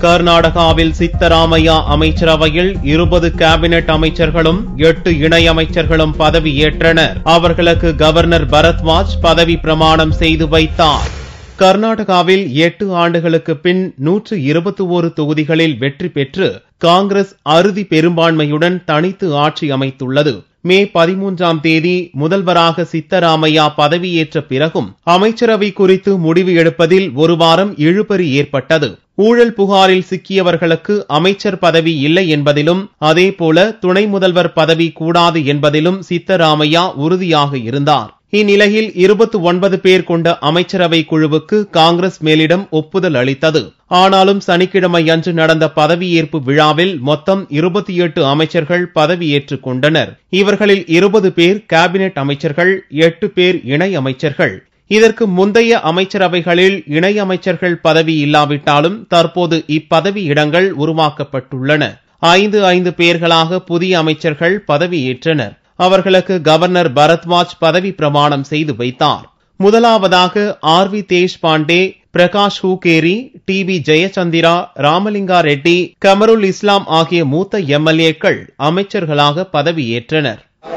கர்நாடகாவில் சித்தராமையா அமைச்சரவையில் இருபது கேபினெட் அமைச்சர்களும் எட்டு இணையமைச்சர்களும் பதவியேற்றனர் அவர்களுக்கு கவர்னர் பரத்வாஜ் பதவி பிரமாணம் செய்து வைத்தார் கர்நாடகாவில் எட்டு ஆண்டுகளுக்கு பின் நூற்று இருபத்தி ஒரு தொகுதிகளில் வெற்றி பெற்று காங்கிரஸ் அறுதி பெரும்பான்மையுடன் தனித்து ஆட்சி அமைத்துள்ளது மே பதிமூன்றாம் தேதி முதல்வராக சித்தராமையா பதவியேற்ற பிறகும் அமைச்சரவை குறித்து முடிவு எடுப்பதில் ஒரு வாரம் இழுபறி ஏற்பட்டது ஊழல் புகாரில் சிக்கியவர்களுக்கு அமைச்சர் பதவி இல்லை என்பதிலும் அதேபோல துணை முதல்வர் பதவி கூடாது என்பதிலும் சித்தராமையா உறுதியாக இருந்தார் இந்நிலையில் இருபத்தி ஒன்பது பேர் கொண்ட அமைச்சரவை குழுவுக்கு காங்கிரஸ் மேலிடம் ஒப்புதல் அளித்தது ஆனாலும் சனிக்கிழமை அன்று நடந்த பதவியேற்பு விழாவில் மொத்தம் இருபத்தி எட்டு அமைச்சர்கள் பதவியேற்றுக் கொண்டனர் இவர்களில் இருபது பேர் கேபினெட் அமைச்சர்கள் எட்டு பேர் இணை அமைச்சர்கள் இதற்கு முந்தைய அமைச்சரவைகளில் இணை அமைச்சர்கள் பதவி இல்லாவிட்டாலும் தற்போது இப்பதவி இடங்கள் உருவாக்கப்பட்டுள்ளன ஐந்து ஐந்து பேர்களாக புதிய அமைச்சர்கள் பதவியேற்றனர் அவர்களுக்கு கவர்னர் பரத்வாஜ் பதவி பிரமாணம் செய்து வைத்தார் முதலாவதாக R V Deshpande Prakash Hukkeri T V Jayachandra Ramalinga Reddy Kamarul Islam ஆகிய மூத்த எம்எல்ஏக்கள் அமைச்சர்களாக பதவியேற்றனர்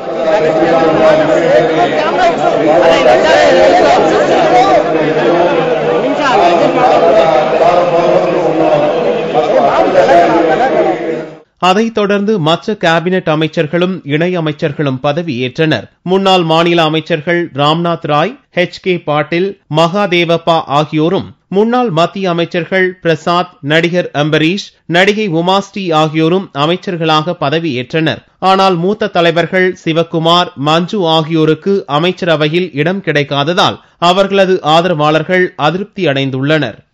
அதைத் தொடர்ந்து மற்ற கேபினெட் அமைச்சர்களும் இணை அமைச்சர்களும் பதவியேற்றனர் முன்னாள் மாநில அமைச்சர்கள் ராம்நாத் ராய் ஹெச் கே பாட்டில் மகாதேவப்பா ஆகியோரும் முன்னாள் மத்திய அமைச்சர்கள் பிரசாத் நடிகர் அம்பரீஷ் நடிகை உமாஸ்ரீ ஆகியோரும் அமைச்சர்களாக பதவியேற்றனர் ஆனால் மூத்த தலைவர்கள் சிவக்குமார் மஞ்சு ஆகியோருக்கு அமைச்சரவையில் இடம் கிடைக்காததால் அவர்களது ஆதரவாளர்கள் அதிருப்தி அடைந்துள்ளனர்